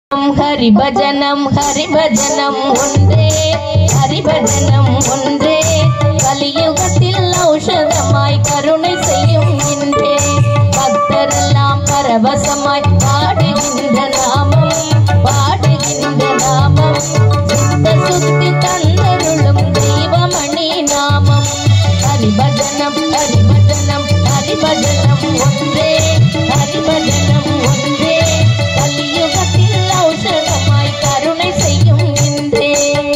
ஹரிபஜனம் ஹரிபஜனம் ஒன்றே ஹரிபஜனம் ஒன்றே கலியுகத்தில் ஔஷதமாய் கருணை செய்யும் இன்றே பக்தரெல்லாம் பரவசமாய் பாடுகின்ற நாமம் பாடுகின்ற நாமம் சித்த சுத்தி தந்தருளும் தெய்வமணி நாமம் ஹரிபஜனம் ஹரிபஜனம் ஹரிபஜனம் ஒன்றே ஹரிபஜனம் ஒன்றே கலியுகத்தில் ஔஷதமாய் கருணை செய்யும் இன்றே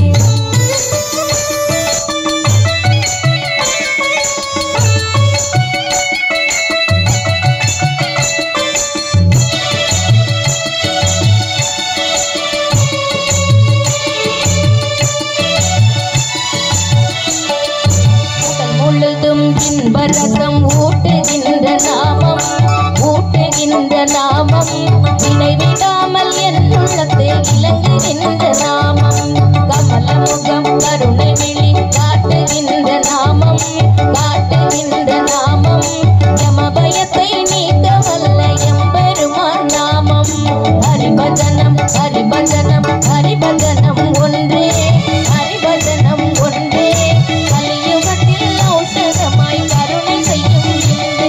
உடல் முழுதும் இன்பரசம் ஊட்டுகின்ற நாமம் ஊட்டுகின்ற நாமம் நினைவிடாமல் என் உள்ளத்தில் இலங்குகின்ற நாமம் கமல முகம் கருணை விழி காட்டுகின்ற நாமம் காட்டுகின்ற நாமம் யமபயத்தை நீக்க வல்ல எம்பெருமான் நாமம் ஹரிபஜனம் ஹரிபஜனம் ஹரிபஜனம் ஒன்றே ஹரிபஜனம் ஒன்றே கலியுகத்தில் ஔஷதமாய் கருணை செய்யும் இன்றே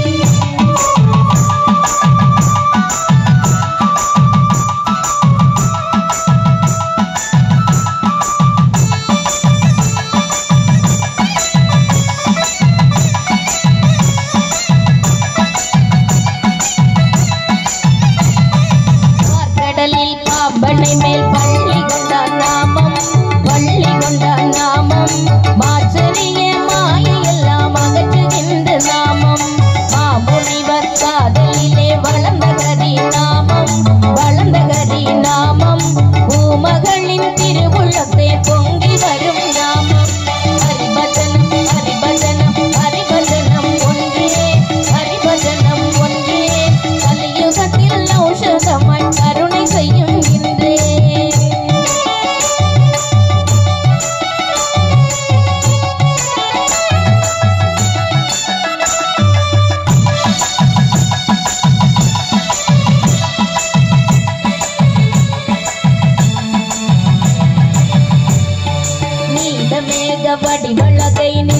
கடலில் பாம்பனை மேல் பள்ளி கொண்டான் நாமம் பள்ளி கொண்டான் நாமம் மாச்சரிய மாயை எல்லாம் அகற்றுகின்ற நாமம் மாமுனிவர் காதலிலே வளர்ந்த கரி நாமம் வளர்ந்த கரி நாமம் பூமகளின் திருவுள்ளத்தை பொங்கி வரும் நாமம் ஹரிபஜனம் ஹரிபஜனம் ஹரிபஜனம் ஒன்றே ஹரிபஜனம் ஒன்றே கலியுகத்தில் ஔஷதமாய் கருணை செய்யும் இன்றே நீலமேக வடிவழகை